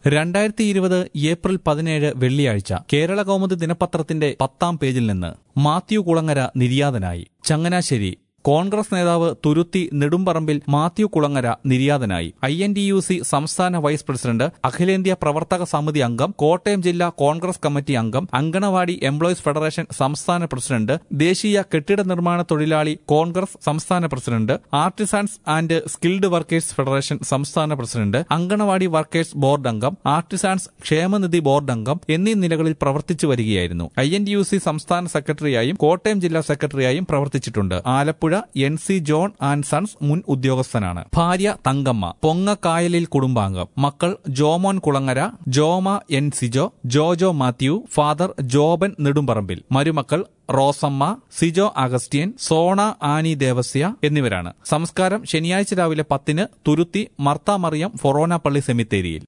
രണ്ടായിരത്തി ഇരുപത് ഏപ്രിൽ പതിനേഴ് വെള്ളിയാഴ്ച കേരള കൗമുദി ദിനപത്രത്തിന്റെ പത്താം പേജിൽ നിന്ന് മാത്യു കുളങ്ങര നിര്യാതനായി ചങ്ങനാശ്ശേരി കോൺഗ്രസ് നേതാവ് തുരുത്തി നെടുമ്പറമ്പിൽ മാത്യു കുളങ്ങര നിര്യാതനായി I N D U C സംസ്ഥാന വൈസ് പ്രസിഡന്റ് അഖിലേന്ത്യാ പ്രവർത്തക സമിതി അംഗം കോട്ടയം ജില്ലാ കോൺഗ്രസ് കമ്മിറ്റി അംഗം അങ്കണവാടി എംപ്ലോയീസ് ഫെഡറേഷൻ സംസ്ഥാന പ്രസിഡന്റ് ദേശീയ കെട്ടിട നിർമ്മാണ തൊഴിലാളി കോൺഗ്രസ് സംസ്ഥാന president artisans and skilled workers federation സംസ്ഥാന പ്രസിഡന്റ് അങ്കണവാടി വർക്കേഴ്സ് ബോർഡ് അംഗം ആർട്ടിസാൻസ് ക്ഷേമനിധി ബോർഡ് അംഗം എന്നീ നിലകളിൽ പ്രവർത്തിച്ചു വരികയായിരുന്നു I N D U C സംസ്ഥാന സെക്രട്ടറിയായും കോട്ടയം ജില്ലാ സെക്രട്ടറിയായും പ്രവർത്തിച്ചിട്ടുണ്ട് Alappuzha N C John and sons മുൻ ഉദ്യോഗസ്ഥനാണ് ഭാര്യ തങ്കമ്മ പൊങ്ങക്കായലിൽ കുടുംബാംഗം മക്കൾ ജോമോൻ കുളങ്ങര ജോമ എൻ സിജോ ജോജോ മാത്യു ഫാദർ ജോബൻ നെടുമ്പറമ്പിൽ മരുമക്കൾ റോസമ്മ സിജോ അഗസ്റ്റിയൻ സോണ ആനി ദേവസ്യ എന്നിവരാണ് സംസ്കാരം ശനിയാഴ്ച രാവിലെ പത്തിന് തുരുത്തി മർത്താമറിയം ഫൊറോന പള്ളി സെമിത്തേരിയിൽ